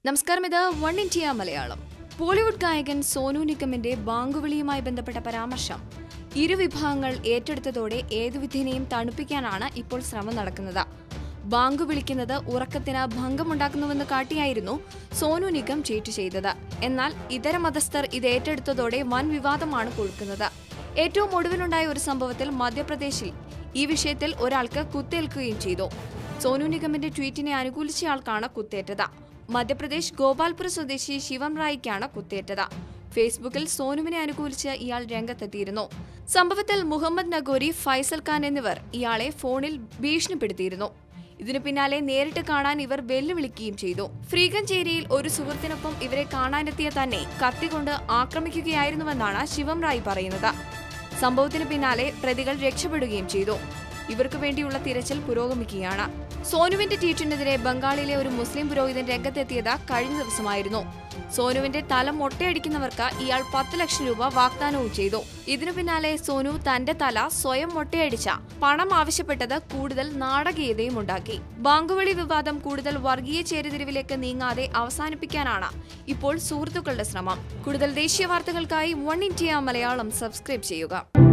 നമസ്കാരം ഇത് one India Malayalam Bollywood ഗായകൻ സോനു നിഗമിന്റെ ബാങ്കുവിളിയുമായി ബന്ധപ്പെട്ട പരാമർശം ഇരുവിഭാഗങ്ങൾ ഏറ്റെടുത്തതോടെ ഏതു വിധേനയും തണുപ്പിക്കാനാണ് ഇപ്പോൾ ശ്രമം നടക്കുന്നത് ബാങ്ക് വിളിക്കുന്നത് ഉറക്കത്തിന് ഭംഗമുണ്ടാക്കുന്നുവെന്ന് കാട്ടിയായിരുന്നു സോനു നിഗം ട്വീറ്റ് ചെയ്തത് എന്നാൽ ഇതര മതസ്ഥർ ഇത് ഏറ്റെടുത്തതോടെ വൻ വിവാദമാണ് കൊഴുക്കുന്നത് ഏറ്റവും ഒടുവിലുണ്ടായ ഒരു സംഭവത്തിൽ മധ്യപ്രദേശിൽ ഈ വിഷയത്തിൽ ഒരാൾക്ക് കുത്തേൽക്കുകയും ചെയ്തു സോനു നിഗമിന്റെ ട്വീറ്റിനെ അനുകൂലിച്ചയാൾക്കാണ് കുത്തേറ്റത് മധ്യപ്രദേശ് ഗോപാൽപുര സ്വദേശി ശിവം റായിക്കാണ് കുത്തേറ്റത് ഫേസ്ബുക്കിൽ സോനുവിനെ അനുകൂലിച്ച് ഇയാൾ രംഗത്തെത്തിയിരുന്നു സംഭവത്തിൽ മുഹമ്മദ് നഗോരി ഫൈസൽ ഖാൻ എന്നിവർ ഇയാളെ ഫോണിൽ ഭീഷണിപ്പെടുത്തിയിരുന്നു ഇതിനു പിന്നാലെ നേരിട്ട് കാണാൻ ഇവർ വെല്ലുവിളിക്കുകയും ചെയ്തു ഫ്രീഗഞ്ചേരിയിൽ ഒരു സുഹൃത്തിനൊപ്പം ഇവരെ കാണാനെത്തിയ തന്നെ കത്തികൊണ്ട് ആക്രമിക്കുകയായിരുന്നുവെന്നാണ് ശിവം റായ് പറയുന്നത് സംഭവത്തിന് പിന്നാലെ പ്രതികൾ രക്ഷപ്പെടുകയും ചെയ്തു ഇവർക്ക് വേണ്ടിയുള്ള തിരച്ചിൽ പുരോഗമിക്കുകയാണ് സോനുവിന്റെ ട്വീറ്റിനെതിരെ ബംഗാളിലെ ഒരു മുസ്ലിം പുരോഹിതൻ രംഗത്തെത്തിയത് കഴിഞ്ഞ ദിവസമായിരുന്നു സോനുവിന്റെ തല മൊട്ടയടിക്കുന്നവർക്ക് ഇയാൾ പത്ത് ലക്ഷം രൂപ വാഗ്ദാനവും ചെയ്തു ഇതിനു പിന്നാലെ സോനു തന്റെ തല സ്വയം മൊട്ടയടിച്ച പണം ആവശ്യപ്പെട്ടത് കൂടുതൽ നാടകീയതയും ഉണ്ടാക്കി ബാങ്കുവിളി വിവാദം കൂടുതൽ വർഗീയ ചേരിതിരിവിലേക്ക് നീങ്ങാതെ അവസാനിപ്പിക്കാനാണ് ഇപ്പോൾ സുഹൃത്തുക്കളുടെ ശ്രമം കൂടുതൽ ദേശീയ വാർത്തകൾക്കായി വൺ ഇന്ത്യ മലയാളം സബ്സ്ക്രൈബ് ചെയ്യുക